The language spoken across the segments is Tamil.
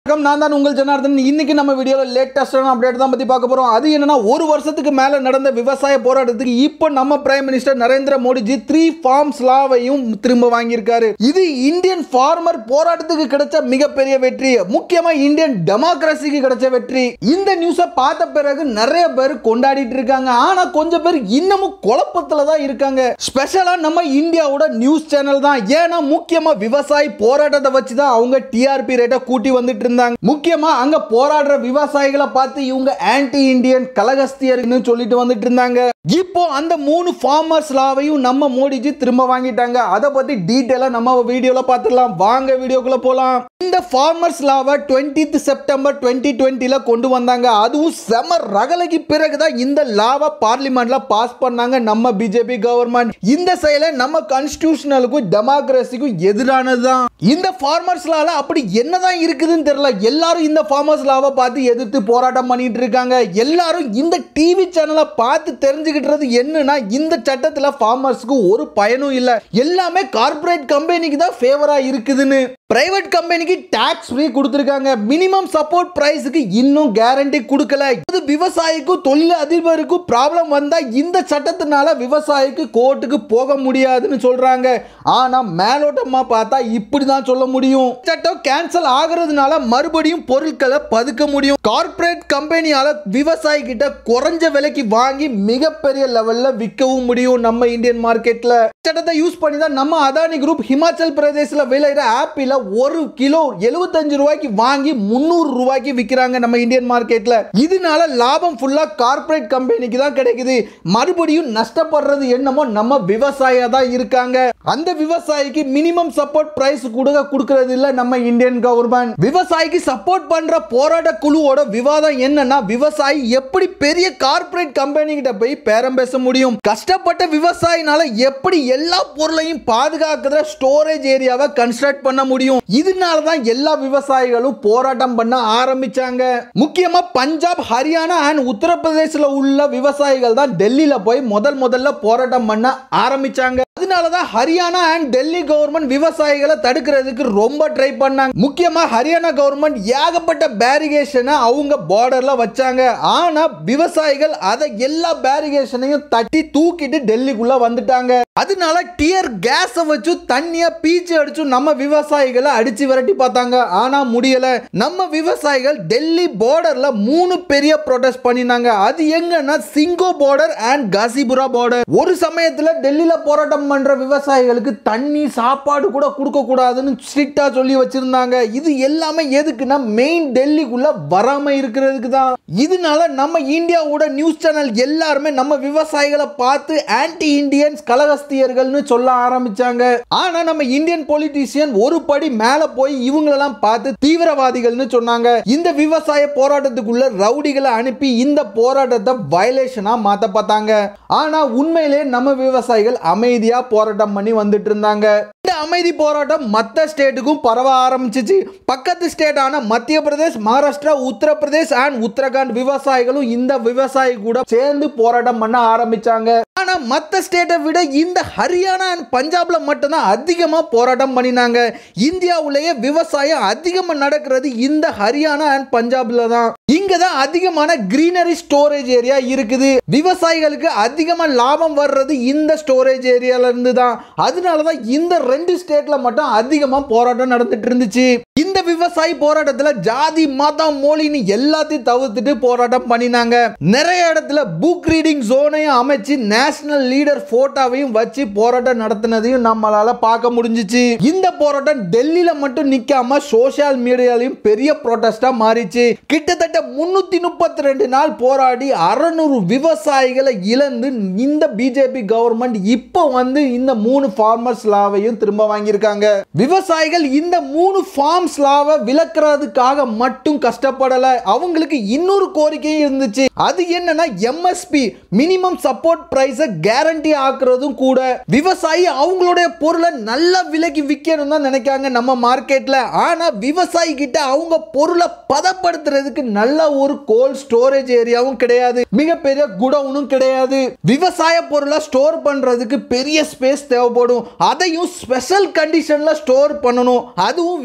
வணக்கம் நான் தான் உங்கள் ஜனார்தன் இன்னைக்கு நம்ம வீடியோவில் லேட்டஸ்டான அப்டேட் தான் பற்றி பார்க்க போகிறோம் அது என்னன்னா ஒரு வருஷத்துக்கு மேலே நடந்த விவசாய போராட்டத்துக்கு இப்போ நம்ம prime minister Narendra Modiji three forms லாவையும் திரும்ப வாங்கியிருக்காரு இது இந்தியன் ஃபார்மர் போராட்டத்துக்கு கிடைச்ச மிகப்பெரிய வெற்றி முக்கியமாக இந்தியன் டெமோக்ரஸிக்கு கிடைச்ச வெற்றி இந்த நியூஸை பார்த்த பிறகு நிறைய பேர் கொண்டாடிட்டு இருக்காங்க ஆனால் கொஞ்சம் பேர் இன்னமும் குழப்பத்தில் தான் இருக்காங்க ஸ்பெஷலாக நம்ம இந்தியாவோட நியூஸ் சேனல் தான் ஏன்னா முக்கியமாக விவசாயி போராட்டத்தை வச்சு தான் அவங்க டிஆர்பி ரேட்டை கூட்டி வந்துட்டு இருந்தாங்க முக்கியமா அங்க போராடுற விவசாயிகளை பார்த்து இவங்க ஆன்டி இந்தியன் கலகஸ்தியர்னு சொல்லிட்டு வந்துட்டு இருந்தாங்க இப்போ அந்த மூணு ஃபார்மர்ஸ் லாவையும் நம்ம மோடிஜி திரும்ப வாங்கிட்டாங்க அதை பத்தி டீட்டெயிலா நம்ம வீடியோல பார்த்துடலாம் வாங்க வீடியோக்குள்ள போலாம் இந்த ஃபார்மர்ஸ் லாவை 20th செப்டம்பர் டுவெண்ட்டி டுவெண்ட்டில கொண்டு வந்தாங்க அதுவும் செம ரகலைக்கு பிறகுதான் இந்த லாவை பார்லிமெண்ட்ல பாஸ் பண்ணாங்க நம்ம பிஜேபி கவர்மெண்ட் இந்த செயலை நம்ம கான்ஸ்டியூஷனலுக்கும் டெமோக்ரஸிக்கும் எதிரானது தான் இந்த ஃபார்மர்ஸ் லால அப்படி என்னதான் இருக்குதுன்னு தெரியல எல்லாரும் இந்த ஃபார்மர்ஸ் லாவை பார்த்து எதிர்த்து போராட்டம் பண்ணிட்டு இருக்காங்க எல்லாரும் இந்த டிவி சேனலை பார்த்து தெரிஞ்சுக்கிட்டுறது என்னன்னா இந்த சட்டத்துல ஃபார்மர்ஸ்க்கு ஒரு பயனும் இல்ல எல்லாமே கார்ப்பரேட் கம்பெனிக்கு தான் ஃபேவரா இருக்குதுன்னு பிரைவேட் கம்பெனிக்கு டாக்ஸ் ஃப்ரீ கொடுத்துருக்காங்க மினிமம் சப்போர்ட் பிரைஸுக்கு இன்னும் கேரண்டி கொடுக்கல இது விவசாயிக்கும் தொழில் அதிபருக்கும் ப்ராப்ளம் வந்தா இந்த சட்டத்தினால விவசாயிக்கு கோர்ட்டுக்கு போக முடியாதுன்னு சொல்றாங்க ஆனா மேலோட்டமா பார்த்தா இப்படி தான் சொல்ல முடியும் சட்டம் கேன்சல் ஆகுறதுனால மறுபடியும் பொருட்களை பதுக்க முடியும் கார்ப்பரேட் கம்பெனியால விவசாயி கிட்ட குறைஞ்ச விலைக்கு வாங்கி மிகப்பெரிய லெவல்ல விற்கவும் முடியும் நம்ம இந்தியன் மார்க்கெட்ல சட்டத்தை யூஸ் பண்ணி தான் நம்ம அதானி குரூப் ஹிமாச்சல் பிரதேசில் விளையிற ஆப்பிள் ஒரு கிலோ எழுபத்தஞ்சு ரூபாய்க்கு வாங்கி முந்நூறு ரூபாய்க்கு விற்கிறாங்க நம்ம இந்தியன் மார்க்கெட்ல இதனால லாபம் ஃபுல்லா கார்ப்பரேட் கம்பெனிக்கு தான் கிடைக்குது மறுபடியும் நஷ்டப்படுறது என்னமோ நம்ம விவசாயியா தான் இருக்காங்க அந்த விவசாயிக்கு மினிமம் சப்போர்ட் பிரைஸ் கொடுக்க கொடுக்கறது இல்ல நம்ம இந்தியன் கவர்மெண்ட் விவசாயிக்கு சப்போர்ட் பண்ற போராட்ட குழுவோட விவாதம் என்னன்னா விவசாயி எப்படி பெரிய கார்ப்பரேட் கம்பெனி கிட்ட போய் பேரம் பேச முடியும் கஷ்டப்பட்ட விவசாயினால எப்படி எல்லா பொருளையும் பாதுகாக்கிற ஸ்டோரேஜ் ஏரியாவை கன்ஸ்ட்ரக்ட் பண்ண முடியும் இதனால தான் எல்லா விவசாயிகளும் போராட்டம் பண்ண ஆரம்பிச்சாங்க முக்கியமா பஞ்சாப் ஹரியானா அண்ட் உத்தரப்பிரதேசில் உள்ள விவசாயிகள் தான் டெல்லியில போய் முதல் முதல்ல போராட்டம் பண்ண ஆரம்பிச்சாங்க அதனால தான் ஹரியானா அண்ட் டெல்லி கவர்மெண்ட் விவசாயிகளை தடுக்கிறதுக்கு ரொம்ப ட்ரை பண்ணாங்க முக்கியமா ஹரியானா கவர்மெண்ட் ஏகப்பட்ட பேரிகேஷனை அவங்க பார்டர்ல வச்சாங்க ஆனா விவசாயிகள் அதை எல்லா பேரிகேஷனையும் தட்டி தூக்கிட்டு டெல்லிக்குள்ள வந்துட்டாங்க அதனால டியர் கேஸை வச்சு தண்ணியா பீச்சு அடிச்சு நம்ம விவசாயிகளை அடிச்சு விரட்டி பார்த்தாங்க ஆனா முடியல நம்ம விவசாயிகள் டெல்லி பார்டர்ல மூணு பெரிய ப்ரொடெஸ்ட் பண்ணினாங்க அது எங்கன்னா Singhu border and Ghazipur border ஒரு சமயத்துல டெல்லியில போராட்டம் பண்ற விவசாயிகளுக்கு தண்ணி சாப்பாடு கூட கொடுக்க கூடாதுன்னு ஸ்ட்ரிக்டா சொல்லி வச்சிருந்தாங்க இது எல்லாமே எதுக்குன்னா மெயின் டெல்லிக்குள்ள வராம இருக்கிறதுக்கு தான் இதனால நம்ம இந்தியாவோட நியூஸ் சேனல் எல்லாருமே நம்ம விவசாயிகளை பார்த்து ஆன்டி இந்தியன்ஸ் கலகஸ்தியர்கள்னு சொல்ல ஆரம்பிச்சாங்க ஆனா நம்ம இந்தியன் பொலிட்டீசியன் ஒரு படி மேல போய் இவங்களெல்லாம் பார்த்து தீவிரவாதிகள்னு சொன்னாங்க இந்த விவசாய போராட்டத்துக்குள்ள ரவுடிகளை அனுப்பி இந்த போராட்டத்தை வயலேஷனா மாத்த பார்த்தாங்க ஆனா உண்மையிலே நம்ம விவசாயிகள் அமைதியா போராட்டம் பண்ணி வந்துட்டு இருந்தாங்க இந்த அமைதி போராட்டம் மற்ற ஸ்டேட்டுக்கும் பரவ ஆரம்பிச்சிச்சு பக்கத்து ஸ்டேட்டான மத்திய பிரதேஷ் மகாராஷ்டிரா உத்தரப்பிரதேஷ் அண்ட் உத்தரகாண்ட் விவசாயிகளும் இந்த விவசாயி கூட சேர்ந்து போராட்டம் பண்ண ஆரம்பிச்சாங்க ஆனா மற்ற ஸ்டேட்டை விட இந்த ஹரியானா அண்ட் பஞ்சாப்ல மட்டும்தான் அதிகமா போராட்டம் பண்ணினாங்க இந்தியாவுலேயே விவசாயம் அதிகமா நடக்கிறது இந்த ஹரியானா அண்ட் பஞ்சாப்ல தான் இங்க தான் அதிகமான கிரீனரி ஸ்டோரேஜ் ஏரியா இருக்குது விவசாயிகளுக்கு அதிகமா லாபம் வர்றது இந்த ஸ்டோரேஜ் ஏரியால இருந்து தான் அதனால தான் இந்த ரெண்டு ஸ்டேட்ல மட்டும் அதிகமா போராட்டம் நடந்துட்டு இருந்துச்சு இந்த விவசாயி போராட்டத்துல ஜாதி மதம் மொழின்னு எல்லாத்தையும் தவிர்த்துட்டு போராட்டம் பண்ணினாங்க நிறைய இடத்துல புக் ரீடிங் ஜோனையும் அமைச்சு நேஷனல் லீடர் போட்டோவையும் வச்சு போராட்டம் நடத்தினதையும் நம்மளால பார்க்க முடிஞ்சிச்சு இந்த போராட்டம் டெல்லியில மட்டும் நிக்காம சோஷியல் மீடியாலையும் பெரிய ப்ரொட்டஸ்டா மாறிச்சு கிட்டத்தட்ட முன்னூத்தி முப்பத்தி ரெண்டு நாள் போராடி அறநூறு விவசாயிகளை இழந்து இந்த பிஜேபி கவர்மெண்ட் இப்போ வந்து இந்த மூணு ஃபார்மர்ஸ் லாவையும் திரும்ப வாங்கியிருக்காங்க விவசாயிகள் இந்த மூணு ஃபார்ம்ஸ் லாவை விளக்குறதுக்காக மட்டும் கஷ்டப்படல அவங்களுக்கு இன்னொரு கோரிக்கையும் இருந்துச்சு அது என்னன்னா எம்எஸ்பி மினிமம் சப்போர்ட் பிரைஸை கேரண்டி ஆக்குறதும் கூட விவசாயி அவங்களுடைய பொருளை நல்ல விலைக்கு விற்கணும் தான் நினைக்காங்க நம்ம மார்க்கெட்ல ஆனா விவசாயி கிட்ட அவங்க பொருளை பதப்படுத்துறதுக்கு நல்ல ஒரு கோல்ட் ஸ்டோரேஜ் ஏரியாவும் கிடையாது மிகப்பெரிய குடவுனும் கிடையாது விவசாய பொருளை ஸ்டோர் பண்றதுக்கு பெரிய ஸ்பேஸ் தேவைப்படும் அதையும் ஸ்பெஷல் கண்டிஷன்ல ஸ்டோர் பண்ணணும் அதுவும் விவசாயி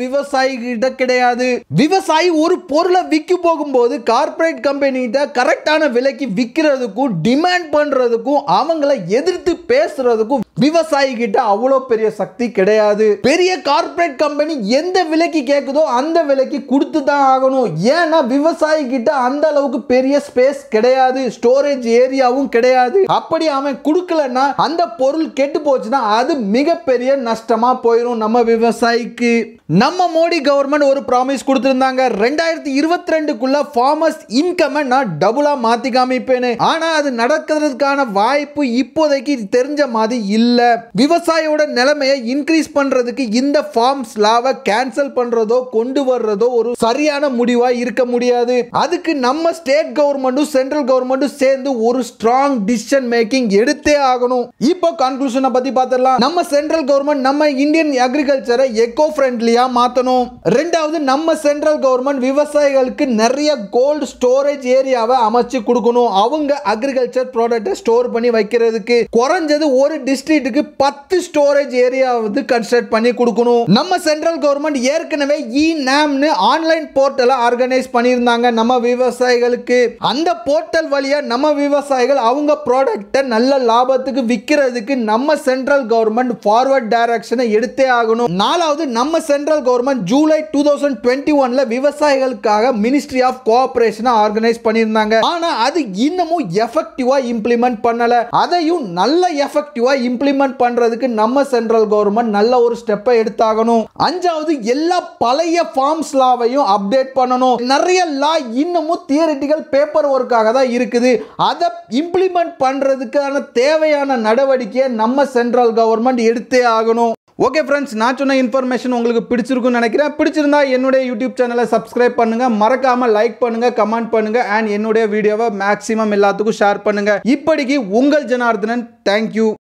விவசாயி கிட்ட கிடையாது விவசாயி ஒரு பொருளை விற்க போகும்போது கார்ப்பரேட் கம்பெனிகிட்ட கரெக்டான விலைக்கு விற்கிறதுக்கும் டிமாண்ட் பண்றதுக்கும் அவங்கள எதிர்த்து பேசுறதுக்கும் விவசாயி கிட்ட அவ்வளோ பெரிய சக்தி கிடையாது பெரிய கார்ப்பரேட் கம்பெனி எந்த விலைக்கு கேட்குதோ அந்த விலைக்கு கொடுத்து தான் ஆகணும் ஏன்னா விவசாயி கிட்ட அந்த அளவுக்கு பெரிய ஸ்பேஸ் கிடையாது ஸ்டோரேஜ் ஏரியாவும் கிடையாது அப்படி அவன் கொடுக்கலன்னா அந்த பொருள் கெட்டு போச்சுன்னா அது மிகப்பெரிய நஷ்டமா போயிடும் நம்ம விவசாயிக்கு நம்ம மோடி கவர்மெண்ட் ஒரு ப்ராமிஸ் கொடுத்திருந்தாங்க ரெண்டாயிரத்தி இருபத்தி ரெண்டுக்குள்ள ஃபார்மர்ஸ் இன்கமை நான் டபுளா மாத்தி காமிப்பேன்னு ஆனா அது நடக்கிறதுக்கான வாய்ப்பு இப்போதைக்கு தெரிஞ்ச மாதிரி இல்ல விவசாயியோட நிலைமையை இன்க்ரீஸ் பண்றதுக்கு இந்த ஃபார்ம்ஸ் லாவை கேன்சல் பண்றதோ கொண்டு வர்றதோ ஒரு சரியான முடிவா இருக்க முடியாது அதுக்கு நம்ம ஸ்டேட் கவர்மெண்ட்டும் சென்ட்ரல் கவர்மெண்ட்டும் சேர்ந்து ஒரு ஸ்ட்ராங் டிசிஷன் மேக்கிங் எடுத்தே ஆகணும் இப்போ கன்க்ளூஷனை பத்தி பார்த்துடலாம் நம்ம சென்ட்ரல் கவர்மெண்ட் நம்ம இந்தியன் அக்ரிகல்ச்சரை எக்கோ ஃப்ரெண்ட்லியா மாத்தணும் ரெண்டாவது நம்ம சென்ட்ரல் கவர்மெண்ட் விவசாயிகளுக்கு நிறைய கோல்டு ஸ்டோரேஜ் ஏரியாவை அமைச்சு கொடுக்கணும் அவங்க அக்ரிகல்ச்சர் ப்ராடக்ட்டை ஸ்டோர் பண்ணி வைக்கிறதுக்கு குறைஞ்சது ஒரு டிஸ்ட்ரிக்ட்டுக்கு பத்து ஸ்டோரேஜ் ஏரியாவது கன்ஸ்ட்ரக்ட் பண்ணி கொடுக்கணும் நம்ம சென்ட்ரல் கவர்மெண்ட் ஏற்கனவே இ நாம்னு ஆன்லைன் போர்ட்டலை ஆர்கனைஸ் பண்ணியிருந்தாங்க நம்ம விவசாயிகளுக்கு அந்த போர்ட்டல் வழியா நம்ம விவசாயிகள் அவங்க ப்ராடக்ட்டை நல்ல லாபத்துக்கு விற்கிறதுக்கு நம்ம சென்ட்ரல் கவர்மெண்ட் ஃபார்வர்ட் டைரக்ஷனை எடுத்தே ஆகணும் நாலாவது நம்ம central government July two thousand twenty ஒன்ல விவசாயிகளுக்காக மினிஸ்ட்ரி ஆஃப் கோஆபரேஷனை ஆர்கனைஸ் பண்ணியிருந்தாங்க ஆனா அது இன்னமும் எஃபெக்டிவா இம்ப்ளிமெண்ட் பண்ணல அதையும் நல்ல எஃபெக்டிவா இம்ப்ளிமெண்ட் பண்றதுக்கு நம்ம சென்ட்ரல் கவர்மெண்ட் நல்ல ஒரு ஸ்டெப்பை எடுத்தாகணும் அஞ்சாவது எல்லா பழைய ஃபார்ம்ஸ் லாவையும் அப்டேட் பண்ணணும் நிறைய லா இன்னமும் தியரிட்டிக்கல் பேப்பர் ஒர்க்காக தான் இருக்குது அதை இம்ப்ளிமெண்ட் பண்றதுக்கான தேவையான நடவடிக்கையை நம்ம சென்ட்ரல் கவர்மெண்ட் எடுத்தே ஆகணும் ஓகே ஃப்ரெண்ட்ஸ் நான் சொன்ன இன்ஃபர்மேஷன் உங்களுக்கு பிடிச்சிருக்குன்னு நினைக்கிறேன் பிடிச்சிருந்தா என்னுடைய யூடியூப் சேனலை சப்ஸ்கிரைப் பண்ணுங்க மறக்காம லைக் பண்ணுங்க கமெண்ட் பண்ணுங்க அண்ட் என்னுடைய வீடியோவை மேக்ஸிமம் எல்லாத்துக்கும் ஷேர் பண்ணுங்க இப்படிக்கு உங்கள் ஜனார்தனன் தேங்க்யூ